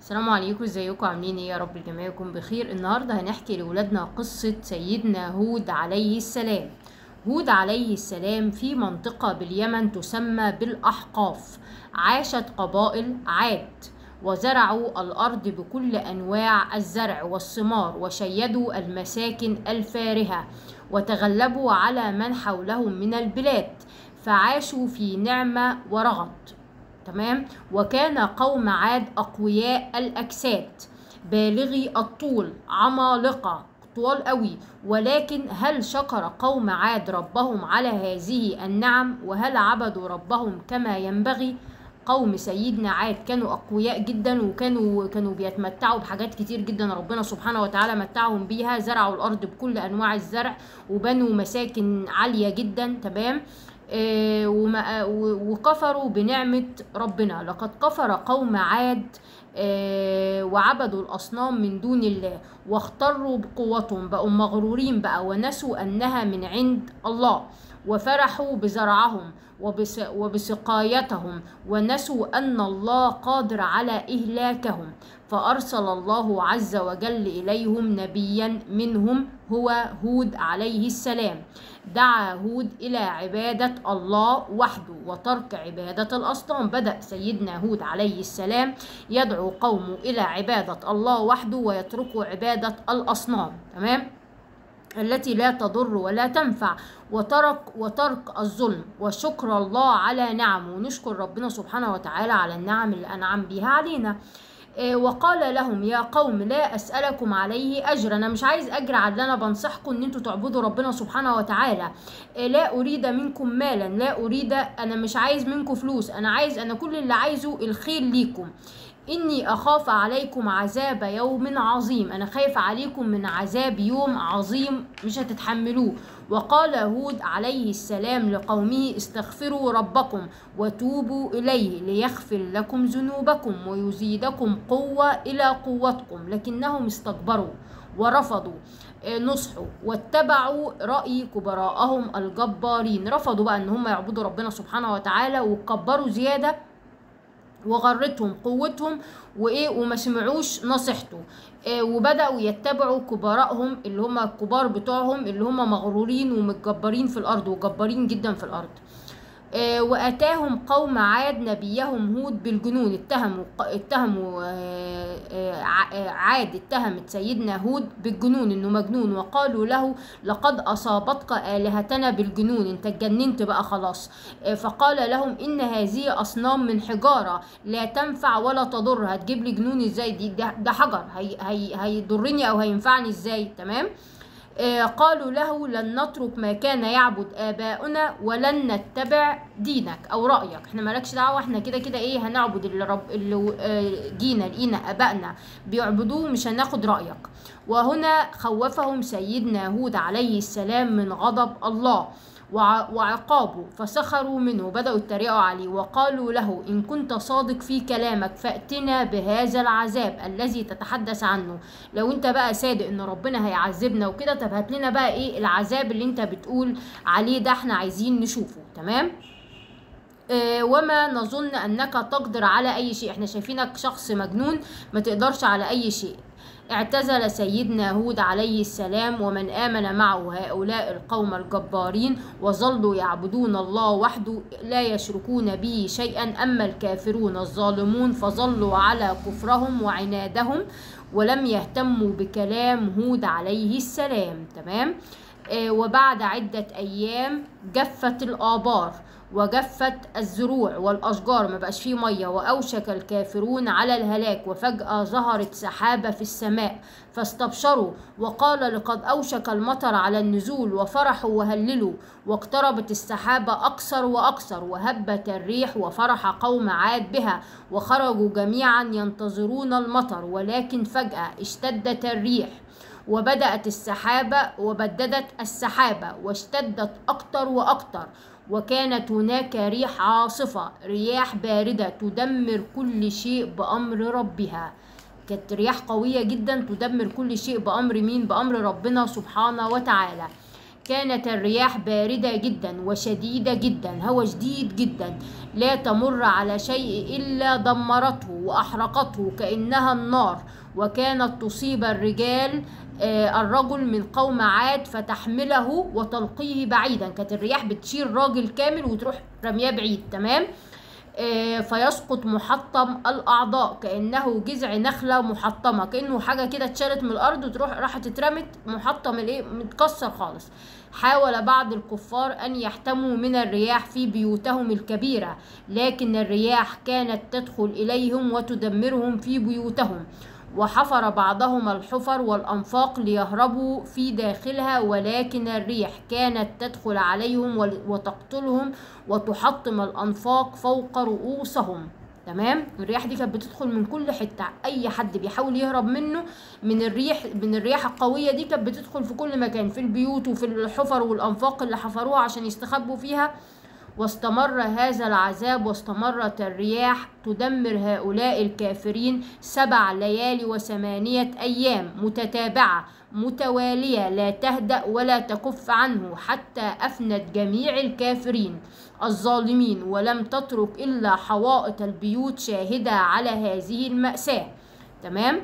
السلام عليكم ازيكم عاملين ايه يا رب الجميع يكون بخير النهارده هنحكي لولادنا قصة سيدنا هود عليه السلام هود عليه السلام في منطقة باليمن تسمى بالأحقاف عاشت قبائل عاد وزرعوا الأرض بكل أنواع الزرع والثمار وشيدوا المساكن الفارهة وتغلبوا على من حولهم من البلاد فعاشوا في نعمة ورغد تمام وكان قوم عاد أقوياء الأجساد بالغي الطول عمالقة طوال قوي ولكن هل شكر قوم عاد ربهم على هذه النعم وهل عبدوا ربهم كما ينبغي قوم سيدنا عاد كانوا اقوياء جدا وكانوا كانوا بيتمتعوا بحاجات كتير جدا ربنا سبحانه وتعالى متعهم بيها زرعوا الارض بكل انواع الزرع وبنوا مساكن عاليه جدا تمام آه، وما- و- وكفروا بنعمة ربنا لقد كفر قوم عاد آه، وعبدوا الأصنام من دون الله واختروا بقوتهم بقوا مغرورين بقى ونسوا أنها من عند الله وفرحوا بزرعهم وبس وبسقايتهم ونسوا أن الله قادر على إهلاكهم فأرسل الله عز وجل إليهم نبيا منهم هو هود عليه السلام دعا هود إلى عبادة الله وحده وترك عبادة الأصنام بدأ سيدنا هود عليه السلام يدعو قومه إلى عبادة الله وحده ويتركوا عبادة الأصنام تمام التي لا تضر ولا تنفع وترك وترك الظلم وشكر الله على نعمه ونشكر ربنا سبحانه وتعالى على النعم اللي أنعم بها علينا آه، وقال لهم يا قوم لا أسألكم عليه أجر أنا مش عايز أجر على اللي أنا بنصحكم إن أنتوا تعبدوا ربنا سبحانه وتعالى آه، لا أريد منكم مالا لا أريد أنا مش عايز منكم فلوس أنا عايز أنا كل اللي عايزه الخير ليكم إني أخاف عليكم عذاب يوم عظيم أنا خايف عليكم من عذاب يوم عظيم مش هتتحملوه وقال هود عليه السلام لقومه استغفروا ربكم وتوبوا إليه ليغفر لكم ذنوبكم ويزيدكم قوة إلى قوتكم لكنهم استكبروا ورفضوا آه، نصحوا واتبعوا رأي كبراءهم الجبارين رفضوا بقى ان هم يعبدوا ربنا سبحانه وتعالى وكبروا زيادة وغرتهم قوتهم وايه وما سمعوش نصيحته آه، وبداوا يتبعوا كبراءهم اللي هم الكبار بتوعهم اللي هم مغرورين ومتجبرين في الارض وجبارين جدا في الارض آه، واتاهم قوم عاد نبيهم هود بالجنون اتهموا اتهموا آه، آه، ع- آه، عاد اتهمت سيدنا هود بالجنون انه مجنون وقالوا له لقد اصابتك الهتنا بالجنون انت اتجننت بقى خلاص آه، فقال لهم ان هذه اصنام من حجاره لا تنفع ولا تضر هتجيب لي جنون ازاي دي ده, ده حجر هي هي هيضرني او هينفعني ازاي تمام آه، قالوا له لن نترك ما كان يعبد آباؤنا ولن نتبع دينك أو رأيك احنا مالكش دعوة احنا كده كده ايه هنعبد اللي, رب اللي آه، جينا لقينا آبائنا بيعبدوه مش هناخد رأيك وهنا خوفهم سيدنا هود عليه السلام من غضب الله وع- وعقابه فسخروا منه بدأوا يتريقوا عليه وقالوا له إن كنت صادق في كلامك فأتنا بهذا العذاب الذي تتحدث عنه لو انت بقى صادق ان ربنا هيعذبنا وكده طب هات لنا بقى ايه العذاب اللي انت بتقول عليه ده احنا عايزين نشوفه تمام آه، وما نظن انك تقدر على اي شيء احنا شايفينك شخص مجنون ما تقدرش على اي شيء اعتزل سيدنا هود عليه السلام ومن آمن معه هؤلاء القوم الجبارين وظلوا يعبدون الله وحده لا يشركون به شيئا أما الكافرون الظالمون فظلوا على كفرهم وعنادهم ولم يهتموا بكلام هود عليه السلام تمام آه، وبعد عدة أيام جفت الآبار وجفت الزروع والأشجار ما بقاش فيه مية وأوشك الكافرون على الهلاك وفجأة ظهرت سحابة في السماء فاستبشروا وقال لقد أوشك المطر على النزول وفرحوا وهللوا واقتربت السحابة أكثر وأكثر وهبت الريح وفرح قوم عاد بها وخرجوا جميعا ينتظرون المطر ولكن فجأة اشتدت الريح وبدأت السحابة وبددت السحابة واشتدت أكتر وأكتر وكانت هناك ريح عاصفة رياح باردة تدمر كل شيء بأمر ربها كانت رياح قوية جدا تدمر كل شيء بأمر مين بأمر ربنا سبحانه وتعالى كانت الرياح باردة جدا وشديدة جدا هو شديد جدا لا تمر على شيء إلا دمرته وأحرقته كأنها النار وكانت تصيب الرجال آه، الرجل من قوم عاد فتحمله وتلقيه بعيدا كانت الرياح بتشيل راجل كامل وتروح رمياه بعيد تمام آه، فيسقط محطم الاعضاء كانه جذع نخله محطمه كانه حاجه كده اتشالت من الارض وتروح راحت اترمت محطم الايه متكسر خالص حاول بعض الكفار ان يحتموا من الرياح في بيوتهم الكبيره لكن الرياح كانت تدخل اليهم وتدمرهم في بيوتهم وحفر بعضهم الحفر والأنفاق ليهربوا في داخلها ولكن الريح كانت تدخل عليهم ول- وتقتلهم وتحطم الأنفاق فوق رؤوسهم تمام الرياح دي كانت بتدخل من كل حته اي حد بيحاول يهرب منه من الريح من الرياح القويه دي كانت بتدخل في كل مكان في البيوت وفي الحفر والانفاق اللي حفروها عشان يستخبوا فيها واستمر هذا العذاب واستمرت الرياح تدمر هؤلاء الكافرين سبع ليالي وثمانية أيام متتابعة متوالية لا تهدأ ولا تكف عنه حتى أفنت جميع الكافرين الظالمين ولم تترك إلا حوائط البيوت شاهدة على هذه المأساة تمام؟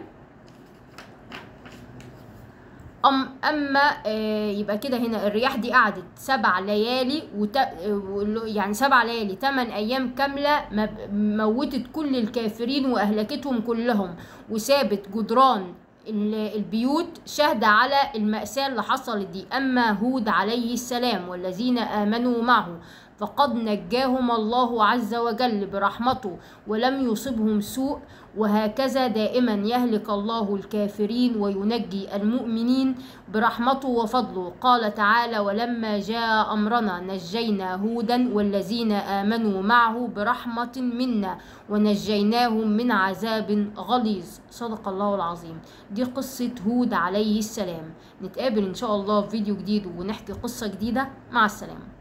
أم أما آه، يبقى كده هنا الرياح دي قعدت سبع ليالي وت... آه، يعني سبع ليالي تمن أيام كاملة مب- موتت كل الكافرين وأهلكتهم كلهم وسابت جدران ال- البيوت شاهدة على المأساة اللي حصلت دي أما هود عليه السلام والذين آمنوا معه فقد نجاهم الله عز وجل برحمته ولم يصبهم سوء وهكذا دائما يهلك الله الكافرين وينجي المؤمنين برحمته وفضله قال تعالى ولما جاء أمرنا نجينا هودا والذين آمنوا معه برحمة منا ونجيناهم من عذاب غليظ صدق الله العظيم دي قصة هود عليه السلام نتقابل إن شاء الله في فيديو جديد ونحكي قصة جديدة مع السلامة